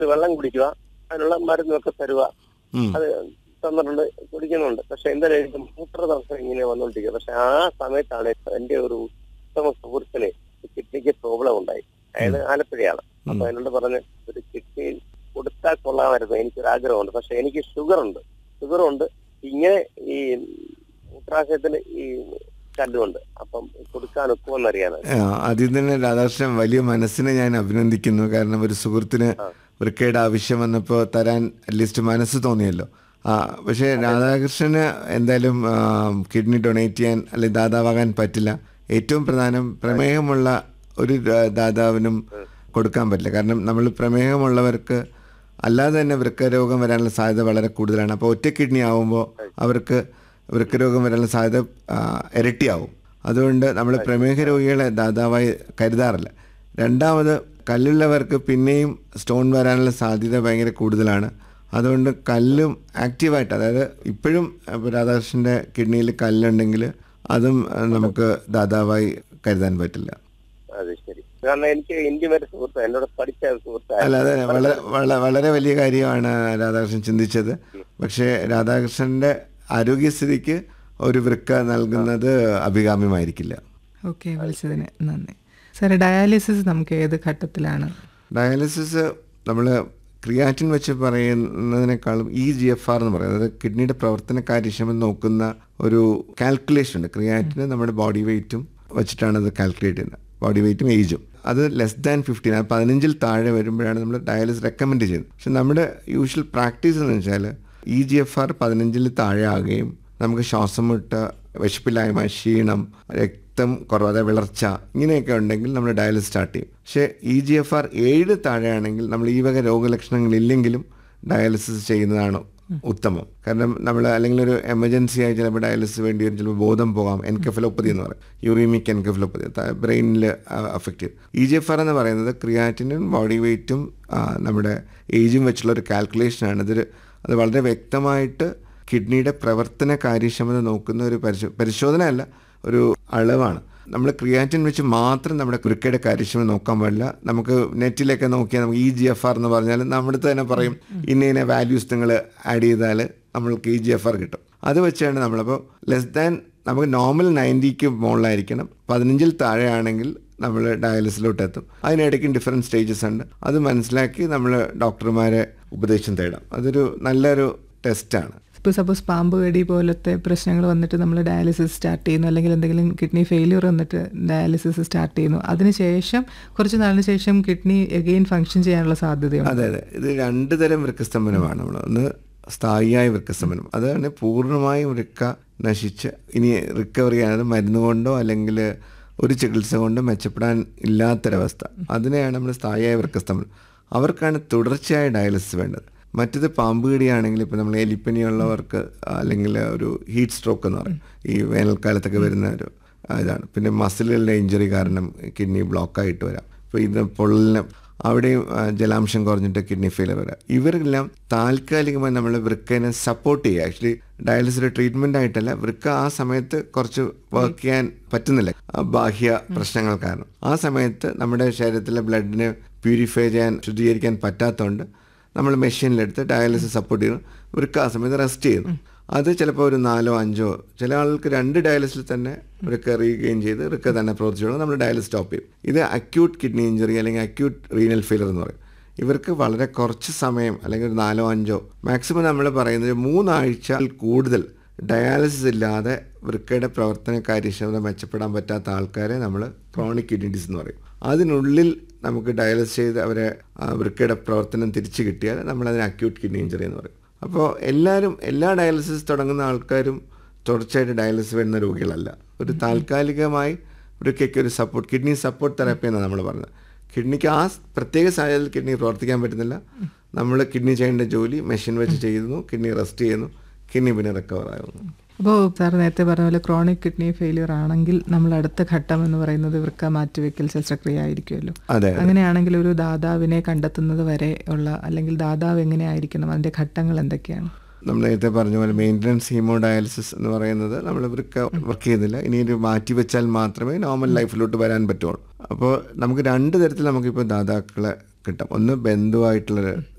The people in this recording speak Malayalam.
ഗ്ലാസ് വെള്ളം കുടിക്കുക അതിനുള്ള മരുന്നൊക്കെ തരുക ഉം. അത് തന്നിട്ടുണ്ട് കുടിക്കുന്നുണ്ട് പക്ഷെ എന്തായാലും എനിക്ക് മൂത്രതടസ്സം ഇങ്ങനെ വന്നുകൊണ്ടിരിക്കുക പക്ഷെ ആ സമയത്താണ് എന്റെ ഒരു ഉത്തമ സുഹൃത്തിന് കിഡ്നിക്ക് പ്രോബ്ലം ഉണ്ടായി അയാൾ ആലപ്പുഴയാണ് അപ്പൊ എന്നോട് പറഞ്ഞ് ഒരു കിഡ്നി കൊടുത്താൽ കൊള്ളാമായിരുന്നു എനിക്കൊരു ആഗ്രഹമുണ്ട് പക്ഷെ എനിക്ക് ഷുഗർ ഉണ്ട് ഷുഗർ ഉണ്ട് ഇങ്ങനെ ഈ മൂത്രാശയത്തിന് ഈ കല്ലുണ്ട് അപ്പം കൊടുക്കാൻ ഒക്കുമെന്നറിയാനാണ് ആ, ആദ്യം തന്നെ രാധാകൃഷ്ണൻ വലിയ മനസ്സിനെ ഞാൻ അഭിനന്ദിക്കുന്നു കാരണം ഒരു സുഹൃത്തിന് ആ. വൃക്കയുടെ ആവശ്യം വന്നപ്പോൾ തരാൻ അറ്റ്ലീസ്റ്റ് മനസ്സ് തോന്നിയല്ലോ ആ പക്ഷേ രാധാകൃഷ്ണന് എന്തായാലും കിഡ്നി ഡൊണേറ്റ് ചെയ്യാൻ അല്ലെങ്കിൽ ദാതാവാകാൻ പറ്റില്ല ഏറ്റവും പ്രധാനം പ്രമേഹമുള്ള ഒരു ദാ- ദാതാവിനും കൊടുക്കാൻ പറ്റില്ല കാരണം നമ്മൾ പ്രമേഹമുള്ളവർക്ക് അല്ലാതെ തന്നെ വൃക്കരോഗം വരാനുള്ള സാധ്യത വളരെ കൂടുതലാണ് അപ്പോൾ ഒറ്റ കിഡ്നി ആവുമ്പോൾ അവർക്ക് വൃക്കരോഗം വരാനുള്ള സാധ്യത ആ, ഇരട്ടിയാവും അതുകൊണ്ട് നമ്മൾ പ്രമേഹ രോഗികളെ ദാതാവായി കരുതാറില്ല രണ്ടാമത് കല്ലുള്ളവർക്ക് പിന്നെയും സ്റ്റോൺ വരാനുള്ള സാധ്യത ഭയങ്കര കൂടുതലാണ് അതുകൊണ്ട് കല്ലും ആക്റ്റീവായിട്ട് അതായത് ഇപ്പോഴും ഇപ്പോൾ രാധാകൃഷ്ണൻ്റെ കിഡ്നിയിൽ കല്ലുണ്ടെങ്കിൽ അതും ആ, നമുക്ക് ദാതാവായി കരുതാൻ പറ്റില്ല അത് ശരി കാരണം എനിക്ക് ഇന്ത്യ സുഹൃത്ത് എന്നോട് പഠിച്ച സുഹൃത്ത് അല്ല അതെ വളരെ വളരെ വളരെ വലിയ കാര്യമാണ് രാധാകൃഷ്ണൻ ചിന്തിച്ചത് പക്ഷേ രാധാകൃഷ്ണന്റെ ആരോഗ്യസ്ഥിതിക്ക് ഒരു വൃക്ക നൽകുന്നത് അഭികാമ്യമായിരിക്കില്ല ഓക്കെ വിളിച്ചതിന് നന്ദി സാർ ഡയാലിസിസ് നമുക്ക് ഏത് ഘട്ടത്തിലാണ് ഡയാലിസിസ് നമ്മൾ ക്രിയാറ്റിൻ വെച്ച് പറയുന്നതിനേക്കാളും ഇ ജി എഫ് ആർ എന്ന് പറയുന്നത് അതായത് കിഡ്നിയുടെ പ്രവർത്തന കാര്യക്ഷമത നോക്കുന്ന ഒരു കാൽക്കുലേഷൻ ഉണ്ട് ക്രിയാറ്റിന് നമ്മുടെ ബോഡി വെയിറ്റും വെച്ചിട്ടാണ് അത് കാൽക്കുലേറ്റ് ചെയ്യുന്നത് ബോഡി വെയിറ്റും ഏജും അത് ലെസ് ദാൻ ഫിഫ്റ്റീൻ അത് പതിനഞ്ചിൽ താഴെ വരുമ്പോഴാണ് നമ്മൾ ഡയാലിസിസ് റെക്കമെൻഡ് ചെയ്യുന്നത് പക്ഷെ നമ്മുടെ യൂഷ്വൽ പ്രാക്ടീസ് എന്ന് വെച്ചാൽ ഇ ജി എഫ് ആർ പതിനഞ്ചിൽ താഴെ ആകുകയും നമുക്ക് ശ്വാസം മുട്ട വിശപ്പില്ലായ്മ ക്ഷീണം രക്തം കുറവാതെ വിളർച്ച ഇങ്ങനെയൊക്കെ ഉണ്ടെങ്കിൽ നമ്മൾ ഡയാലിസിസ് സ്റ്റാർട്ട് ചെയ്യും പക്ഷേ ഇ ജി എഫ് ആർ ഏഴ് താഴെയാണെങ്കിൽ നമ്മൾ ഈ വക രോഗലക്ഷണങ്ങളില്ലെങ്കിലും ഡയാലിസിസ് ചെയ്യുന്നതാണ് ഉത്തമം കാരണം നമ്മൾ അല്ലെങ്കിൽ ഒരു എമർജൻസി ആയി ചിലപ്പോൾ ഡയാലിസിസ് വേണ്ടി വരും ചിലപ്പോൾ ബോധം പോകാം എൻകഫലോപ്പതി എന്ന് പറയും യൂറീമിക് എൻകഫലോപ്പതി ബ്രെയിനിൽ അഫക്റ്റ് ചെയ്യും ഇ ജി എഫ് ആർ എന്ന് പറയുന്നത് ക്രിയാറ്റിനും ബോഡി വെയിറ്റും നമ്മുടെ ഏജും വെച്ചുള്ള ഒരു കാൽക്കുലേഷനാണ് ഇതൊരു അത് വളരെ വ്യക്തമായിട്ട് കിഡ്നിയുടെ പ്രവർത്തന കാര്യക്ഷമത നോക്കുന്ന ഒരു പരിശോ പരിശോധന അല്ല ഒരു അളവാണ് നമ്മൾ ക്രിയാറ്റിൻ വെച്ച് മാത്രം നമ്മുടെ വൃക്കയുടെ കാര്യക്ഷമത നോക്കാൻ പാടില്ല നമുക്ക് നെറ്റിലൊക്കെ നോക്കിയാൽ നമുക്ക് ഇ ജി എഫ് ആർ എന്ന് പറഞ്ഞാൽ നമ്മുടെ അടുത്ത് തന്നെ പറയും ഇന്ന ഇന്ന വാല്യൂസ് നിങ്ങൾ ആഡ് ചെയ്താൽ നമ്മൾക്ക് ഇ ജി എഫ് ആർ കിട്ടും അത് വെച്ചാണ് നമ്മളപ്പോൾ ലെസ് ദാൻ നമുക്ക് നോർമൽ നയൻറ്റിക്ക് മുകളിലായിരിക്കണം പതിനഞ്ചിൽ താഴെയാണെങ്കിൽ നമ്മൾ ഡയാലിസിലോട്ട് എത്തും അതിനിടയ്ക്ക് ഡിഫറെൻറ്റ് സ്റ്റേജസ് ഉണ്ട് അത് മനസ്സിലാക്കി നമ്മൾ ഡോക്ടർമാരെ ഉപദേശം തേടാം അതൊരു നല്ലൊരു ടെസ്റ്റാണ് ഇപ്പോൾ സപ്പോസ് പാമ്പ് കടി പോലത്തെ പ്രശ്നങ്ങൾ വന്നിട്ട് നമ്മൾ ഡയാലിസിസ് സ്റ്റാർട്ട് ചെയ്യുന്നു അല്ലെങ്കിൽ എന്തെങ്കിലും കിഡ്നി ഫെയിലിയർ വന്നിട്ട് ഡയാലിസിസ് സ്റ്റാർട്ട് ചെയ്യുന്നു അതിനുശേഷം കുറച്ച് നാളിന് ശേഷം കിഡ്നി എഗെയിൻ ഫങ്ഷൻ ചെയ്യാനുള്ള സാധ്യതയുണ്ട് അതെ അതെ ഇത് രണ്ട് തരം വൃക്കസ്തംഭനമാണ് നമ്മൾ ഒന്ന് സ്ഥായിയായ വൃക്കസ്തംഭനം അതാണ് പൂർണ്ണമായും വൃക്ക നശിച്ച് ഇനി റിക്കവറി ചെയ്യാനത് മരുന്ന് കൊണ്ടോ അല്ലെങ്കിൽ ഒരു ചികിത്സ കൊണ്ടോ മെച്ചപ്പെടാൻ ഇല്ലാത്തൊരവസ്ഥ അതിനെയാണ് നമ്മൾ സ്ഥായിയായ വൃക്കസ്തംഭനം അവർക്കാണ് തുടർച്ചയായ ഡയാലിസിസ് വേണ്ടത് മറ്റത് പാമ്പ് കടിയാണെങ്കിൽ ഇപ്പോൾ നമ്മൾ എലിപ്പനിയുള്ളവർക്ക് അല്ലെങ്കിൽ ഒരു ഹീറ്റ് സ്ട്രോക്ക് എന്ന് പറയും ഈ വേനൽക്കാലത്തൊക്കെ വരുന്ന ഒരു ആ, ഇതാണ് പിന്നെ മസിലുകളുടെ ഇഞ്ചുറി കാരണം കിഡ്നി ബ്ലോക്കായിട്ട് വരാം ഇപ്പോൾ ഇത് പൊള്ളലിന് അവിടെയും ആ, ജലാംശം കുറഞ്ഞിട്ട് കിഡ്നി ഫെയിലർ വരാം ഇവരെല്ലാം താൽക്കാലികമായി നമ്മൾ വൃക്കനെ സപ്പോർട്ട് ചെയ്യുക ആക്ച്വലി ഡയാലിസിസ് ട്രീറ്റ്മെൻ്റ് ആയിട്ടല്ല വൃക്ക ആ സമയത്ത് കുറച്ച് വർക്ക് ചെയ്യാൻ പറ്റുന്നില്ല ആ ബാഹ്യ പ്രശ്നങ്ങൾ കാരണം ആ സമയത്ത് നമ്മുടെ ശരീരത്തിലെ ബ്ലഡിനെ പ്യൂരിഫൈ ചെയ്യാൻ ശുദ്ധീകരിക്കാൻ പറ്റാത്തതുകൊണ്ട് നമ്മൾ മെഷീനിലെടുത്ത് ഡയാലിസിസ് സപ്പോർട്ട് ചെയ്യുന്നു വൃക്ക ആ സമയത്ത് റെസ്റ്റ് ചെയ്യുന്നു അത് ചിലപ്പോൾ ഒരു നാലോ അഞ്ചോ ചില ആൾക്ക് രണ്ട് ഡയാലിസിൽ തന്നെ വൃക്ക റീഗെയിൻ ചെയ്ത് വൃക്ക തന്നെ പ്രവർത്തിച്ചു നമ്മൾ ഡയാലിസ് സ്റ്റോപ്പ് ചെയ്യും ഇത് അക്യൂട്ട് കിഡ്നി ഇഞ്ചറി അല്ലെങ്കിൽ അക്യൂട്ട് റീനൽ ഫെയിലർ എന്ന് പറയും ഇവർക്ക് വളരെ കുറച്ച് സമയം അല്ലെങ്കിൽ ഒരു നാലോ അഞ്ചോ മാക്സിമം നമ്മൾ പറയുന്നത് മൂന്നാഴ്ച കൂടുതൽ ഡയാലിസിസ് ഇല്ലാതെ വൃക്കയുടെ പ്രവർത്തന കാര്യക്ഷമത മെച്ചപ്പെടാൻ പറ്റാത്ത ആൾക്കാരെ നമ്മൾ ക്രോണിക് കിഡ്നി ഡിസീസ് എന്ന് പറയും അതിനുള്ളിൽ നമുക്ക് ഡയാലിസിസ് ചെയ്ത് അവരെ ആ, വൃക്കയുടെ പ്രവർത്തനം തിരിച്ചു കിട്ടിയാൽ നമ്മളതിന് അക്യൂട്ട് കിഡ്നി ഇഞ്ചറി എന്ന് പറയും അപ്പോൾ എല്ലാവരും എല്ലാ ഡയാലിസിസ് തുടങ്ങുന്ന ആൾക്കാരും തുടർച്ചയായിട്ട് ഡയാലിസിസ് വരുന്ന രോഗികളല്ല ഒരു താൽക്കാലികമായി വൃക്കയ്ക്ക് ഒരു സപ്പോർട്ട് കിഡ്നി സപ്പോർട്ട് തെറാപ്പി എന്നാണ് നമ്മൾ പറഞ്ഞത് കിഡ്നിക്ക് ആ പ്രത്യേക സാഹചര്യത്തിൽ കിഡ്നി പ്രവർത്തിക്കാൻ പറ്റുന്നില്ല നമ്മൾ കിഡ്നി ചെയ്യേണ്ട ജോലി മെഷീൻ വെച്ച് ചെയ്യുന്നു കിഡ്നി റെസ്റ്റ് ചെയ്യുന്നു കിഡ്നി പിന്നെ റിക്കവർ ആകുന്നു അപ്പോൾ സാർ നേരത്തെ പറഞ്ഞ പോലെ ക്രോണിക് കിഡ്നി ഫെയിലിയർ ആണെങ്കിൽ നമ്മൾ അടുത്ത ഘട്ടം എന്ന് പറയുന്നത് വൃക്ക മാറ്റിവെക്കൽ ശസ്ത്രക്രിയ ആയിരിക്കുമല്ലോ അതെ അങ്ങനെയാണെങ്കിൽ ഒരു ദാതാവിനെ കണ്ടെത്തുന്നത് വരെ ഉള്ള അല്ലെങ്കിൽ ദാതാവ് എങ്ങനെയായിരിക്കണം അതിന്റെ ഘട്ടങ്ങൾ എന്തൊക്കെയാണ് നമ്മൾ നേരത്തെ പറഞ്ഞ പോലെ മെയിൻ്റനൻസ് ഹീമോ ഡയാലിസിസ് എന്ന് പറയുന്നത് നമ്മൾ വൃക്ക വർക്ക് ചെയ്യുന്നില്ല ഇനി ഒരു മാറ്റി വെച്ചാൽ മാത്രമേ നോർമൽ ലൈഫിലോട്ട് വരാൻ പറ്റുള്ളൂ അപ്പോൾ നമുക്ക് രണ്ട് തരത്തിൽ നമുക്കിപ്പോൾ ദാതാക്കളെ കിട്ടും ഒന്ന് ബന്ധുവായിട്ടുള്ള